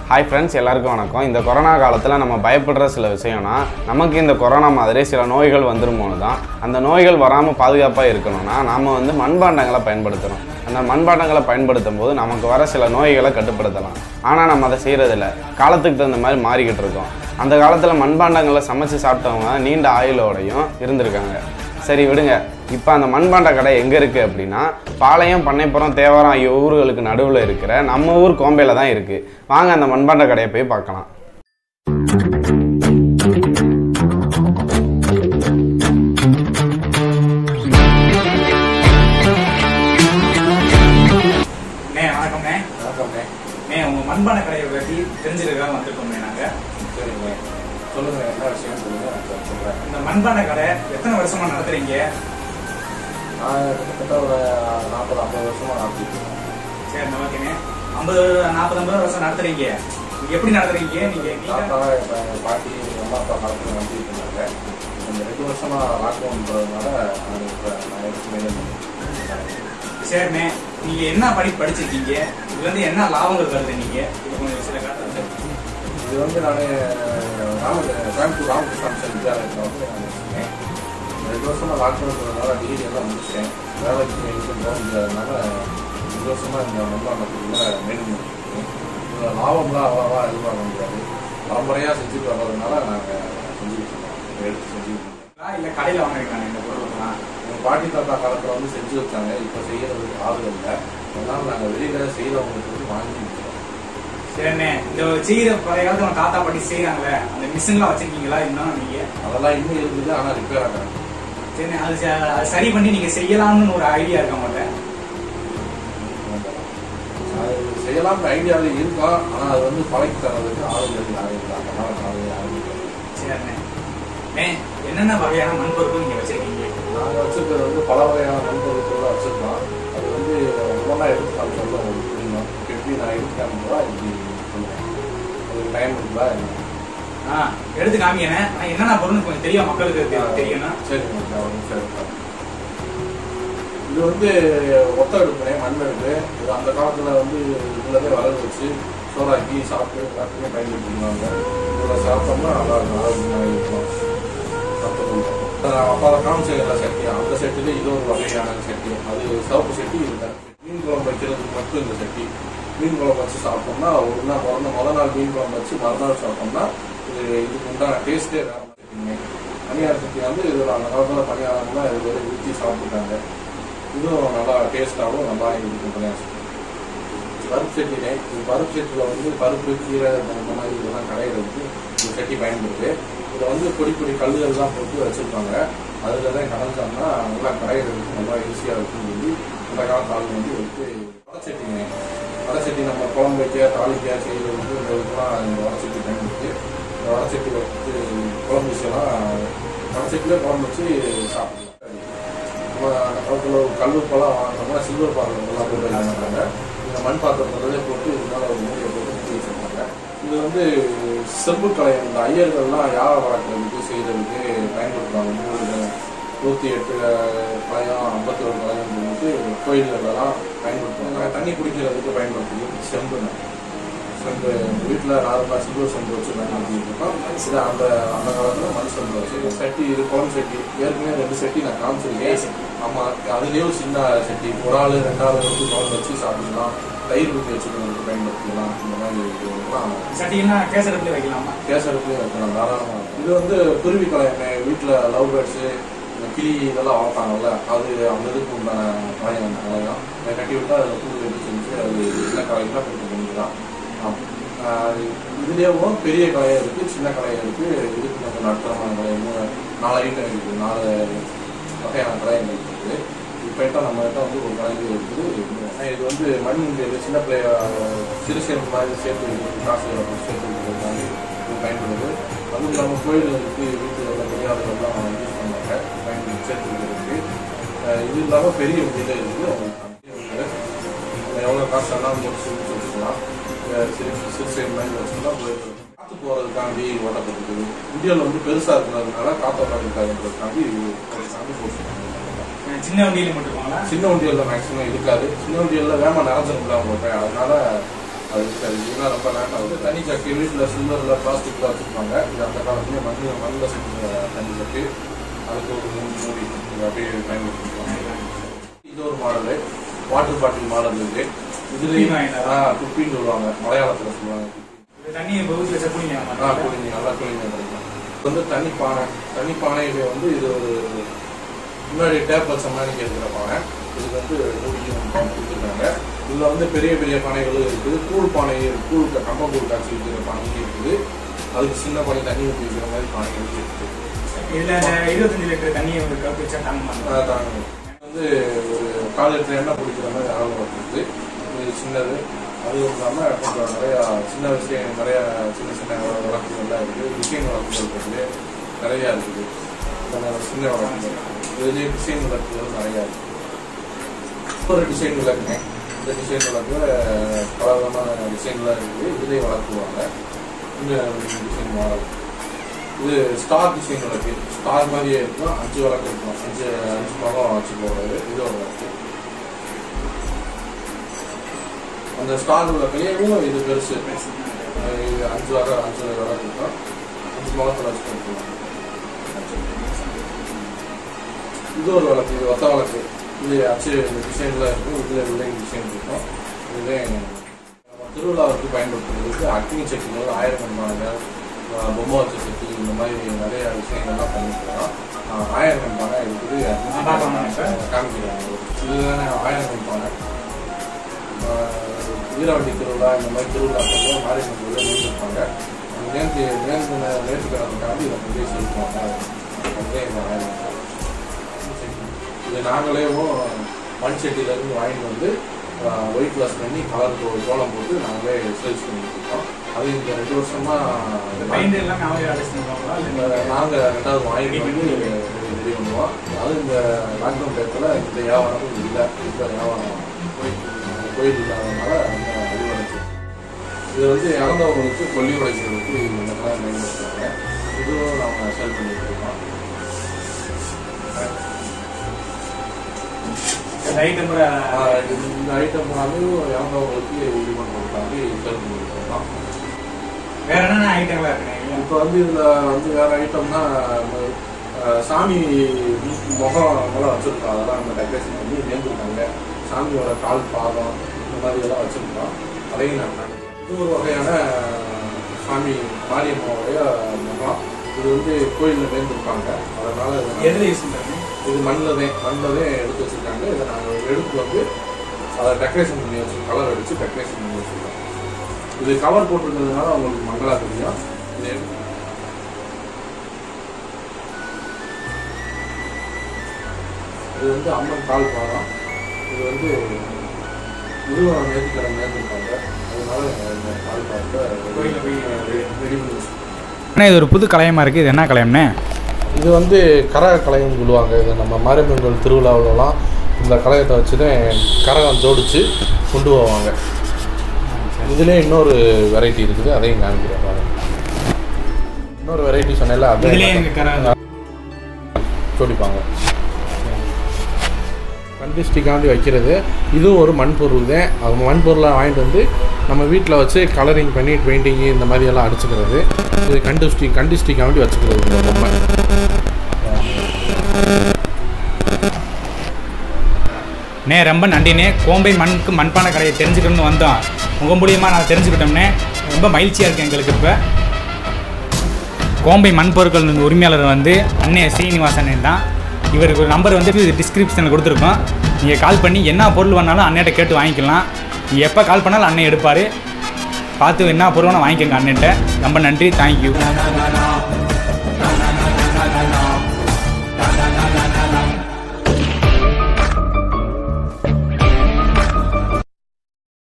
Hi friends எல்லாருக்கும் வணக்கம் இந்த கொரோனா காலத்தில் நம்ம பயப்படுற சில விஷயம்னா நமக்கு இந்த கொரோனா மாதிரி சில நோய்கள் வந்துருமோன்னு தான் அந்த நோய்கள் வராமல் பாதுகாப்பாக இருக்கணும்னா நாம் வந்து மண்பாண்டங்களை பயன்படுத்தணும் அந்த மண்பாண்டங்களை பயன்படுத்தும் போது நமக்கு வர சில நோய்களை கட்டுப்படுத்தலாம் ஆனால் நம்ம அதை செய்கிறதில்ல காலத்துக்கு தகுந்த மாதிரி மாறிக்கிட்டு இருக்கோம் அந்த காலத்தில் மண்பாண்டங்களை சமைச்சு சாப்பிட்டவங்க நீண்ட ஆயுளோடையும் இருந்திருக்காங்க சரி விடுங்க இப்போ அந்த மண்பாண்ட கடை எங்கே இருக்குது அப்படின்னா பாளையம் பண்ணைப்புறம் தேவாரம் ஆகிய ஊர்களுக்கு நடுவில் இருக்கிற நம்ம ஊர் கோம்பையில் தான் இருக்குது வாங்க அந்த மண்பாண்ட கடையை போய் பார்க்கலாம் அண்ணே வணக்கம்ண்ணே வணக்கம்ண்ணே அண்ணே உங்க மண்பான கடையை பற்றி தெரிஞ்சிருக்காக வந்திருக்கோம்ண்ணே நாங்க சரிங்க சொல்லுங்க என்ன விஷயம் சொல்லுங்க நான் சொல்றேன் இந்த மண்பான கடை எத்தனை வருஷமா நடத்துறீங்க நான் கிட்டத்தட்ட ஒரு நாற்பது ஐம்பது வருஷமா நடத்திட்டு சரி ஓகேண்ணே ஐம்பது நாற்பது ஐம்பது வருஷம் நடத்துறீங்க நீங்க எப்படி நடத்துறீங்க நீங்க நீங்க- தாத்தா இப்போ எங்கள் பாட்டி எங்கள் அம்மா அப்பா காலத்தில் நடத்திட்டு இருந்தாங்க இந்த ரெண்டு வருஷமா லாக்டவுன்றதுனால நான் இப்போ நான் எடுத்து மேலே சரிண்ணே நீங்க என்ன படிப்பு படிச்சிருக்கீங்க இதுல இருந்து என்ன லாபங்கள் வருது நீங்க இது கொஞ்சம் சில காட்டுறது இது வந்து நான் ராம கோயம்புத்தூர் ராமகிருஷ்ணன் வித்யாலயத்தில் வந்து நான் வச்சுருக்கேன் ரெண்டு வருஷமா லாக்டவுன்றதுனால டிகிரி எல்லாம் முடிச்சிட்டேன் வேலைக்கு எதுக்கும் போக முடியாதனால ரெண்டு வருஷமா இந்த மண்பாண்டத்துக்குள்ள மெயின் பண்ணிருக்கேன் இதில் லாபம்லாம் அவ்வளோவா எதிர்பார்க்க முடியாது பரம்பரையாக செஞ்சுட்டு வர்றதுனால நாங்கள் செஞ்சுக்கிட்டு இருக்கோம் இதை எடுத்து செஞ்சுக்கிட்டு இருக்கோம் இல்ல கடையில வாங்கிருக்காங்க இந்த பொருள்லாம் எங்கள் பாட்டி தாத்தா காலத்தில் வந்து செஞ்சு வச்சாங்க இப்போ செய்யறதுக்கு ஆளுகள் இல்லை அதனால நாங்கள் வெளியில் செய்கிறவங்களுக்கு வந்து வாங்கி விற்கிறோம் சரிண்ணே இந்த செய்யற பழைய காலத்துல நம்ம தாத்தா பாட்டி செய்யறாங்களே அந்த மிஷின்லாம் வச்சிருக்கீங்களா இன்னும் நீங்க அதெல்லாம் இன்னும் இருக்குது ஆனால் ரிப்பேர் ஆகிறாங்க சரி அது ச- அது சரி பண்ணி நீங்க செய்யலாம்னு ஒரு ஐடியா இருக்கா உங்கள்ட்ட அது செய்யலாம்னு ஐடியாவில் இருக்கும் ஆனால் அது வந்து பழக்கி தரதுக்கு ஆளுநர் யாரும் இல்லை அதனால நான் யாரும் இல்லை சரிண்ணே அண்ணே, என்னென்ன வகையான மண் பொருட்கள் நீங்க வச்சிருக்கீங்க நாங்கள் வச்சிருக்கிறது வந்து பல வகையான மண்பொருட்கள் வச்சிருக்கோம் அது வந்து ஒவ்வொன்றா எடுத்து காமிச்சோம்ல உங்களுக்கு புரியணும் இப்ப எப்படி நான் எடுத்து காமிக்கிறா இப்படி சொல்லுவேன் அதுக்கு டைம் இருக்குதா என்ன ஆ எடுத்து காமிக்கண்ணே ஆனா என்னென்ன பொருள்னு கொஞ்சம் தெரியும் மக்களுக்கு தெ- தெரியணும் சரி நான் ஒரு நிமிஷம் எடுக்கிறேன். இது வந்து ஒத்த அடுப்புனே மண் அடுப்பு இது அந்த காலத்தில் வந்து இதுலவே வரவு வச்சு சோறாக்கி சாப்பிட்டு எல்லாத்துக்கும் பயன்படுத்திக்குவாங்க இதில் சாப்பிட்டோம்னா நல்லா இருக்கும் ஆரோக்கியமாக இருக்கும் சாப்பிட்டு அப்பா காமிச்ச சட்டி அந்த செட்டில் இது ஒரு வகையான சட்டி அது சிவப்பு சட்டி இல்லை மீன் குழம்பு வைக்கிறதுக்கு மட்டும் இந்த சட்டி மீன் குழம்பு வச்சு சாப்பிட்டோம்னா ஒரு நாள் பிறந்த முதல் நாள் மீன் குழம்பு வச்சு மறுநாள் சாப்பிட்டோம்னா இது இதுக்கு உண்டான டேஸ்ட்டே வேற மாதிரி இருக்குங்க பணியார சட்டி வந்து இதில் அந்த காலத்தில் பணியாரம்லாம் இது வரை ஊற்றி சாப்பிட்டுட்டாங்க இதுவும் நல்லா டேஸ்ட்டாகவும் நல்லா இருக்கும் பணியார சட்டி பருப்பு சட்டினே இது பருப்பு சட்டியில் வந்து பருப்பு கீரை அந்த மாதிரி இதெல்லாம் கடையிறதுக்கு இந்த சட்டி பயன்படுது இதில் வந்து பொடி பொடி கல்லுகள்லாம் போட்டு வச்சுருப்பாங்க அதில் தான் கடைஞ்சோம்னா நல்லா கடையிறதுக்கு நல்லா ஈஸியாக இருக்கும்னு சொல்லி அந்த காலத்து ஆள் வந்து எடுத்து வடச்சட்டிங்க வடச்சட்டி நம்ம குழம்பு வைக்க தாளிக்க செய்யறதுக்கு இந்த இதுக்கெல்லாம் இந்த வடச்சட்டி பயன்படுத்தி இந்த வடச்சட்டி வச்சு குழம்பு விஷயம்லாம் வடச்சட்டியில் குழம்பு வச்சு சாப்பிடலாம் நம்ம அந்த காலத்தில் ஒரு கல்லுப்பெல்லாம் வாங்கினோம்னா சில்வர் பாத்திரங்கள்லாம் போட்டு வச்சுருக்காங்க இந்த மண் பாத்திரத்திலே போட்டு இதனால ஒரு மூடியை போட்டு மூடி வச்சிருக்காங்க இது வந்து செம்பு கலை இந்த ஐயர்கள்லாம் யாரை வளர்க்குறதுக்கு செய்யறதுக்கு பயன்படுத்துவாங்க நூறு நூற்றி எட்டு கலையம் ஐம்பத்தி ஒரு கலையம் சொல்லிட்டு கோயில்களெல்லாம் பயன்படுத்துவாங்க தண்ணி குடிக்கிறதுக்கு பயன்படுத்துது செம்புன்னு செம்பு வீட்டில் நார்மலாக சில்வர் செம்பு வச்சு பயன்படுத்திட்டு இருக்கோம் இது அந்த அந்த காலத்தில் மண் செம்பு வச்சு சட்டி இது குழம்பு சட்டி ஏற்கனவே ரெண்டு சட்டி நான் காமிச்சிருக்கேன் ஆமாம் அதுலேயும் சின்ன சட்டி ஒரு ஆள் ரெண்டு ஆள் வந்து குழம்பு வச்சு சாப்பிடலாம் தயிர் ஊற்றி வச்சுக்கிறதுக்கு பயன்படுத்திக்கலாம் இந்த மாதிரி இதுலாம் சட்டியெல்லாம் கேசரத்துல வைக்கலாமா கேசரத்துலேயும் வைக்கலாம் தாராளமாக இது வந்து குருவி கலையமே வீட்டில் லவ் பேர்ட்ஸு கிளி இதெல்லாம் வளர்ப்பாங்கல்ல அது அந்த இதுக்கு உண்டான கலையம் கலையம் அதை கட்டி விட்டா அதில் புல் எடுத்து செஞ்சு அது என்ன கலையெல்லாம் கொடுத்து பண்ணிக்கலாம் இதுலேயும் பெரிய கலையம் இருக்குது சின்ன கலையம் இருக்குது இதுக்கு கொஞ்சம் நடுத்தரமான கலையம் மூணு நாலு ஐட்டம் இருக்குது நாலு வகையான கலையங்கள் இருக்குது இப்போ நம்ம கிட்ட வந்து ஒரு கலைஞர் இருக்குது ஆனா இது வந்து மண் இது சின்ன பிள்ளைய சிறு சிறு மாதிரி சேர்த்து வைக்கிறது, காசு இழப்பு சேர்த்து வைக்கிறதுக்காண்டி இது பயன்படுது அதுவும் இல்லாமல் கோயில்களுக்கு வீட்டில் உள்ள பெரியார்கள்லாம் யூஸ் பண்ணுவாங்க பயன்படுத்தி சேர்த்து வைக்கிறதுக்கு அஹ் இது இல்லாமல் பெரிய வீடு இருக்குது உங்களுக்கு எவ்வளோ காசு வேணாலும் முடிச்சு முடிச்சு வச்சுக்கலாம் அஹ் சிறு சிறு சிறு மாதிரி வச்சுக்கலாம் போயிட்டு காற்று போகிறதுக்காண்டி ஓட்டப்பட்டிருக்குது இந்தியாவில் வந்து பெருசாக இருக்கிறதுனால காத்தோட்டத்துக்காண்டி சாமி போட்டுருக்காங்க சின்ன வண்டியில மட்டும் இருப்பாங்களா சின்ன வண்டியல்ல மேக்ஸிமம் இருக்காது சின்ன வண்டியல்ல வேமா நிறைஞ்சிருக்கலாம் போட்டேன் அதனால அது இருக்காது இதெல்லாம் ரொம்ப லேட் ஆகுது தண்ணி சக்கி வீட்டில் சில்வரில் பிளாஸ்டிக்கில் வச்சுருப்பாங்க இது அந்த காலத்துலேயே மண்ணில் மண்ணில் செஞ்ச தண்ணி சக்கி அதுக்கு ஒரு மூணு மூடி இது அப்படியே பயன்படுத்திக்கலாம் இது ஒரு மாடலு வாட்டர் பாட்டில் மாடல் இருக்கு இதுலேயும் குப்பி ஆ குப்பின்னு சொல்லுவாங்க மலையாளத்தில் சொல்லுவாங்க இந்த தண்ணியை பகுதியில் வச்சா குடிங்க ஆ குளிங்க நல்லா குளிங்க கிடைக்கும் இது வந்து தண்ணி பானை தண்ணி பானையில வந்து இது ஒரு முன்னாடி டேப் வச்ச மாதிரி இருக்கிற பானை இதுக்கு வந்து மூடியும் கொடுத்துருக்காங்க இதில் வந்து பெரிய பெரிய பானைகளும் இருக்குது கூழ் பானை கூழ் க- கம்பங்கூழ் காய்ச்சி வைக்கிற பானையும் இருக்குது அதுக்கு சின்ன பானை தண்ணி ஊற்றி வைக்கிற மாதிரி பானைகளும் இருக்குது இதுல அந்த இருபத்தஞ்சு லிட்டர் தண்ணியை ஒரு கப் வச்சா தாங்க மாட்டோம் அதான் தாங்க. வந்து ஒரு கால் லிட்டர் எண்ணெய் பிடிக்கிற மாதிரி அளவு இருக்குது இது சின்னது அதுவும் இல்லாமல் கொஞ்சம் நிறையா சின்ன விஷயம் நிறையா சின்ன சின்ன வழக்குகள்லாம் இருக்குது டிசைன் வழக்குகள் இருக்குது நிறையா இருக்குது அதனால சின்ன வழக்குகள் இதுலேயே டிசைன் விளக்குகள் நிறையா இருக்குது ஒரு டிசைன் விளக்குங்க இந்த டிசைன் விளக்குல பலவிதமான டிசைன்லாம் இருக்குது இதுலேயே வளர்க்குவாங்க இந்த டிசைன் மாடல் இது ஸ்டார் டிசைன் விளக்கு ஸ்டார் மாதிரியே இருக்கும் அஞ்சு விளக்கு இருக்கும் அஞ்சு அஞ்சு பக்கம் வச்சு போடுறது இது ஒரு விளக்கு அந்த ஸ்டார் விளக்குலேயும் இது பெருசு அஹ் இது அஞ்சு வகை அஞ்சு விளக்கு இருக்கும் அஞ்சு முகத்தில் வச்சு கொடுத்துருவாங்க இது ஒரு விளக்கு இது ஒத்த விளக்கு இது அச்சு டிசைன்ல இருக்கும் இதுல வில்லை டிசைன் இருக்கும் இதுவே நம்ம திருவிழாவுக்கு பயன்படுத்துறதுக்கு அக்னி சக்திகள் ஆயிரம் மண்பானைகள் அஹ் பொம்மை வச்ச சக்தி இந்த மாதிரி நிறைய விஷயங்கள்லாம் பண்ணிருக்கோம் ஆயிரம் மண்பானை இருக்குது ஆ, பார்க்கலாமா சார்? காமிக்கிறாங்க இதுதானே ஆயிரம் மண்பானை அஹ் வீரவண்டி திருவிழா இந்த மாதிரி திருவிழாக்கள் மாரியம்மன் கோயிலில் முடிஞ்சிருப்பாங்க நேர்த்தி நேர்த்து நேர்த்துக்கிறதுக்காண்டி இதை கொண்டு போய் செலுத்துவாங்க அதுதான் இந்த ஆயிரம் மண்பானை. இது நாங்களேவும் மண் சட்டியிலேருந்து வாங்கிட்டு வந்து ஒயிட் வாஷ் பண்ணி கலர் கோலம் போட்டு நாங்களே சேல்ஸ் பண்ணிட்டு இருக்கோம் அது இந்த ரெண்டு வருஷமா இந்த பெயிண்ட் எல்லாமே அவங்களே அடைச்சு பண்ணுவாங்களா இந்த இல்லை நாங்கள் ரெண்டாவது வாங்கிட்டு வந்து ரெடி பண்ணுவோம் அது இந்த லாக்டவுன் டயத்தில் இந்த வியாபாரம் இல்லை இந்த வியாபாரம் கோயில் இல்லாதனால அந்த அடிவடைச்சு இது வந்து இறந்தவங்களுக்கு கொல்லி உடைக்கிறதுக்கு இந்த கலர் பயன்படுத்துறாங்க இதுவும் நாங்கள் சேல் பண்ணிட்டு இருக்கோம் இந்த ஐட்டம் கூட ஆஹ் இந்த ஐட்டம் வந்து இறந்தவங்களுக்கு இது பண்ணுறதுக்காண்டி சேல் பண்ணிட்டு இருக்கோம் வேற என்னென்ன ஐட்டங்களா இருக்குங்க இப்போ வந்து இதில் வந்து வேற ஐட்டம்னா அஹ், சாமி முகம் எல்லாம் வச்சுருக்கோம் அதெல்லாம் நம்ம டெக்கரேஷன் பண்ணி நேர்ந்துருக்காங்க சாமியோட கால் பாதம் இந்த மாதிரி எல்லாம் வச்சுருக்கோம் அதையும் நான் காமிக்கிறேன். இது ஒரு வகையான சாமி மாரியம்மாவுடைய முகம் இது வந்து கோயிலில் நேர்ந்துருப்பாங்க அதனால இதை நான் எதுல யூஸ் பண்றாங்க இது மண்ணில் தான் மண்ணில் தான் எடுத்து வச்சிருக்காங்க இதை நாங்கள் எடுத்து வந்து அதை டெக்கரேஷன் பண்ணி வச்சு கலர் அடித்து டெக்கரேஷன் பண்ணி வச்சுருக்கோம் இது கவர் போட்டிருக்கிறதுனால அவங்களுக்கு மங்களா தெரியும் இது இது வந்து அம்மன் கால் பாதம் இது வந்து முருகன் நேர்த்திக்கடன் நேர்ந்திருப்பாங்க அதனால இந்த கால் பாதத்தை கோயில்ல போய் ரெடி பண்ணி வச்சிருக்கோம் அண்ணா இது ஒரு புது கலையமா இருக்கு இது என்ன கலையம்னே இது வந்து கரக கலையம் சொல்லுவாங்க இது நம்ம மாரியம்மன் கோயில் திருவிழாவிலலாம் இந்த கலையத்தை வச்சு தான் கரகம் ஜோடிச்சு கொண்டு போவாங்க இதுலேயே இன்னொரு வெரைட்டி இருக்குது அதையும் காமிக்கிறேன் பாருங்க இன்னொரு வெரைட்டி சொன்னேன்ல இதுலயே அதே எங்க கரை ஜோடிப்பாங்க கண்டிஸ்டிக்காண்டி வைக்கிறது இதுவும் ஒரு மண்பொருள் தான் அது மண்பொருளை வாங்கிட்டு வந்து நம்ம வீட்டில் வச்சு கலரிங் பண்ணி பெயிண்டிங்கு இந்த மாதிரி எல்லாம் அடிச்சுக்கிறது இது கண்டிஸ்டி கண்டிஸ்டிக்காண்டி வச்சுக்கிறது இந்த பொம்மை நே ரொம்ப நன்றிண்ணே கோம்பை மண்ணுக்கு மண்பானை கடையை தெரிஞ்சுக்கணும்னு வந்தோம் உங்கள் மூலியமாக நான் தெரிஞ்சுக்கிட்டோம்னே ரொம்ப மகிழ்ச்சியாக இருக்கு எங்களுக்கு இப்போ கோம்பை மண் பொருட்கள் உரிமையாளர் வந்து அண்ணே ஸ்ரீனிவாசன் தான் இவருக்கு ஒரு நம்பர் வந்து டிஸ்கிரிப்ஷனில் கொடுத்துருக்கோம் நீங்கள் கால் பண்ணி என்ன பொருள் வேணாலும் அண்ணன்ட்ட கேட்டு வாங்கிக்கலாம் நீங்கள் எப்போ கால் பண்ணாலும் அண்ணன் எடுப்பார் பார்த்து என்ன பொருள் வேணால் வாங்கிக்கோங்க அண்ணன்ட்ட ரொம்ப நன்றி தேங்க்யூ